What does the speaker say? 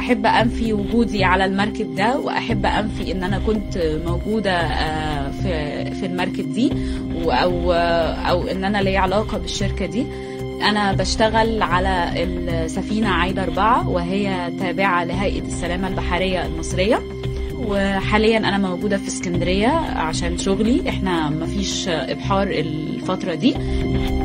احب انفي وجودي على المركب ده واحب انفي ان انا كنت موجوده آه، في في المركب دي و- او او ان انا ليا علاقه بالشركه دي انا بشتغل على السفينه عايده أربعة وهي تابعه لهيئه السلامه البحريه المصريه وحاليا انا موجوده في اسكندريه عشان شغلي احنا مفيش ابحار الفتره دي